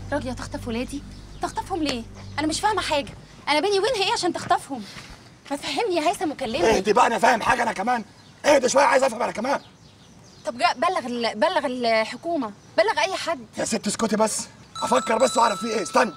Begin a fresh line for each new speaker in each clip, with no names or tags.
راضيه تخطف ولادي تخطفهم ليه انا مش فاهمه حاجه انا بيني وبينها ايه عشان تخطفهم ما تفهمني يا هيثم وكلمني
اهدي بقى انا فاهم حاجه انا كمان اهدي شويه عايز افهم انا كمان
طب جا بلغ ال... بلغ الحكومه بلغ اي حد
يا ست اسكتي بس افكر بس واعرف فيه ايه استنى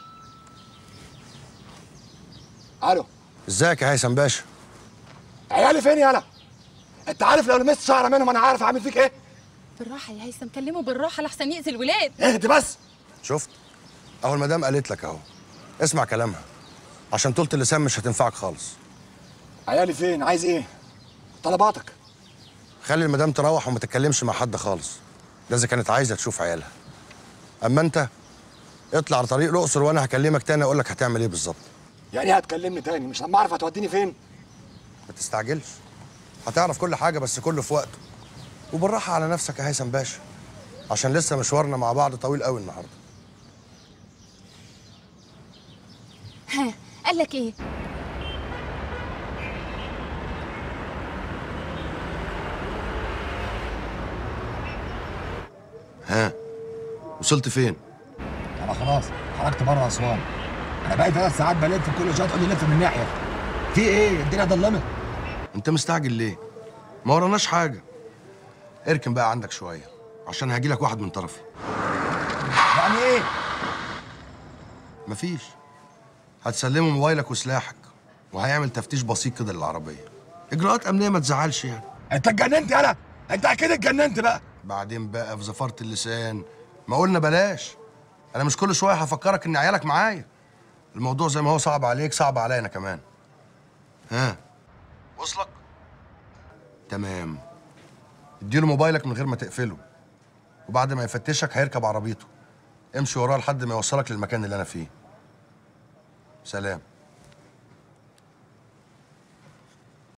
الو
ازيك يا هيثم باشا
عيالي فين يالا انت عارف لو لمست شعره منهم انا عارف اعمل فيك ايه
بالراحه يا هيثم كلمه بالراحه لحسن يأذي الولاد
اهدي بس
شفت اهو المدام قالت لك اهو اسمع كلامها عشان طولة اللسان مش هتنفعك خالص
عيالي فين عايز ايه طلباتك
خلي المدام تروح وما تتكلمش مع حد خالص ده اذا كانت عايزه تشوف عيالها اما انت اطلع على طريق الاقصر وانا هكلمك تاني اقول لك هتعمل ايه بالظبط
يعني ايه هتكلمني تاني مش لما اعرف هتوديني فين
ما تستعجلش هتعرف كل حاجه بس كله في وقته وبالراحه على نفسك يا هيثم باشا عشان لسه مشوارنا مع بعض طويل قوي النهارده
ها قال لك ايه
ها وصلت فين
انا خلاص خرجت بره اسوان انا بقيت ثلاث ساعات بلف في كل شويه تقول لي لف من ناحيه في ايه الدنيا ضلمت
انت مستعجل ليه ما وراناش حاجه اركن بقى عندك شويه عشان هجيلك واحد من طرفي
يعني ايه
مفيش هتسلمه موبايلك وسلاحك وهيعمل تفتيش بسيط كده للعربيه اجراءات امنيه ما تزعلش يعني
انت اتجننت يالا انت اكيد اتجننت بقى
بعدين بقى في زفاره اللسان ما قلنا بلاش انا مش كل شويه هفكرك ان عيالك معايا الموضوع زي ما هو صعب عليك صعب عليا انا كمان ها وصلك تمام اديله موبايلك من غير ما تقفله وبعد ما يفتشك هيركب عربيته امشي وراه لحد ما يوصلك للمكان اللي انا فيه سلام